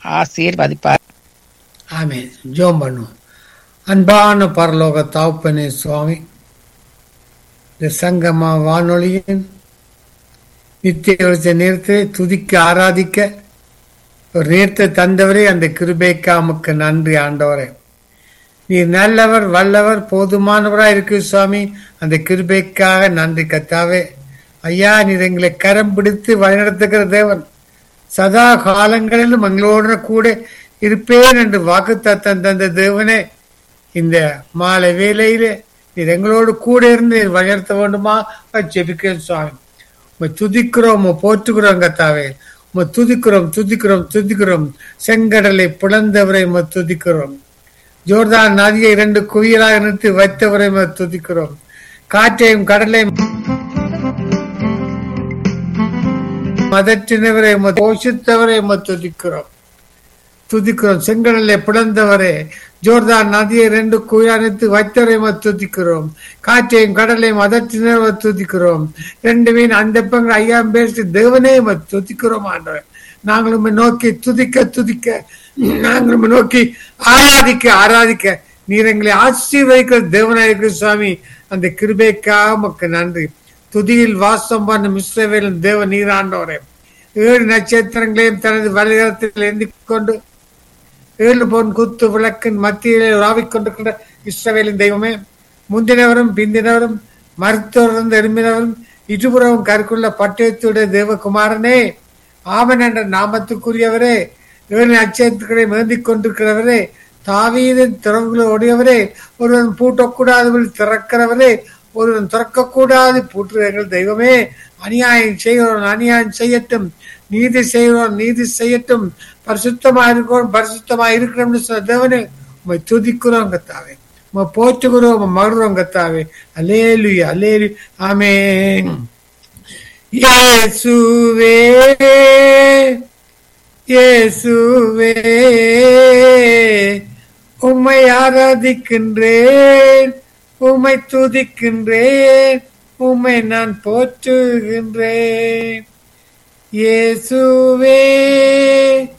ஆசீர்வதிப்பார் ஆமென் ஜோம் பண்ணுவோம் அன்பான பரலோக தாப்பனே சுவாமி இந்த சங்கமா வானொலியின் நித்திய வெளிச்ச நேரத்தை துதிக்க ஆராதிக்க ஒரு நேரத்தை தந்தவரே அந்த கிருபைக்கா உமக்கு நன்றி ஆண்டவரே நீர் நல்லவர் வல்லவர் போதுமானவராக இருக்கு சுவாமி அந்த கிருபைக்காக நன்றி கத்தாவே ஐயா நீர் எங்களை கரம் பிடித்து வழிநடத்துகிற தேவன் சதா காலங்களிலும் எங்களோட கூட இருப்பேன் என்று வாக்கு தந்த தேவனே இந்த மாலை வேளையில நீர் எங்களோடு கூட இருந்து நீர் வழிநடத்த வேண்டுமா ஜெபிக்கிறேன் சுவாமி உம்மை துதிக்கிறோம் உம்மை போற்றுகிறோம் கத்தாவே உம்மை துதிக்கிறோம் துதிக்கிறோம் துதிக்கிறோம் செங்கடலை பிளந்தவரை உம்மை துதிக்கிறோம் ஜோர்தான் நதியை இரண்டு குவியலாக நிறுத்தி வைத்தவரை உம்மை துதிக்கிறோம் காற்றையும் கடலையும் மதற்றினவரை உம்மை போஷித்தவரை உம்மை துதிக்கிறோம் துதிக்கிறோம் செங்கடலை பிளந்தவரே ஜோர்தான் நதியை ரெண்டு குயானித்து வைத்தரை துதிக்கிறோம் காற்றையும் கடலையும் அதற்றினர் துதிக்கிறோம் ரெண்டு மீன் அந்த பங்கு ஐயாம் பேசி தேவனே துதிக்கிறோம் ஆண்டவர் நாங்கள் உண்மை நோக்கி துதிக்க துதிக்க நாங்கள் உண்மை நோக்கி ஆராதிக்க ஆராதிக்க நீர் எங்களை ஆசீர்வதிக்கிற தேவனாயிருக்கிற சுவாமி அந்த கிருபைக்காக உமக்கு நன்றி துதியில் வாசம் பண்ண மிஸ்ரவேலும் தேவ நீராண்டவரே ஏழு நட்சத்திரங்களையும் தனது வலைதளத்தில் ஏந்தி கொண்டு ஏழு பொன் குத்து விளக்கின் மத்தியிலே உலாவிக் கொண்டிருக்கின்ற இஸ்ரவேலின் தெய்வமே முந்தினவரும் பிந்தினவரும் மருத்துவரும் எறும்பினவரும் இருபுறவும் கருக்குள்ள பட்டயத்துடைய தேவகுமாரனே ஆமன் என்ற நாமத்துக்குரியவரே ஏழு நட்சத்திரங்களை மேந்திக் கொண்டிருக்கிறவரே தாவீதின் திறவுகளை உடையவரே ஒருவன் பூட்டக்கூடாதவள் திறக்கிறவரே ஒருவன் திறக்கக்கூடாது பூட்டுகிறீர்கள் தெய்வமே அநியாயம் செய்கிறவன் அநியாயம் செய்யட்டும் நீதி செய்கிறோம் நீதி செய்யட்டும் பரிசுத்தமா இருக்கிறோம் பரிசுத்தமா இருக்கிறோம்னு சொன்ன தேவனே உண்மை துதிக்கிறோம் கத்தாவே உண்மை போற்றுகிறோம் உம்மை மகிழ்றோம் கத்தாவே அலேலு அலேலு ஆமே இயேசுவே இயேசுவே உம்மை ஆராதிக்கின்றேன் உம்மை துதிக்கின்றேன் உம்மை நான் போற்றுகின்றேன் இயேசுவே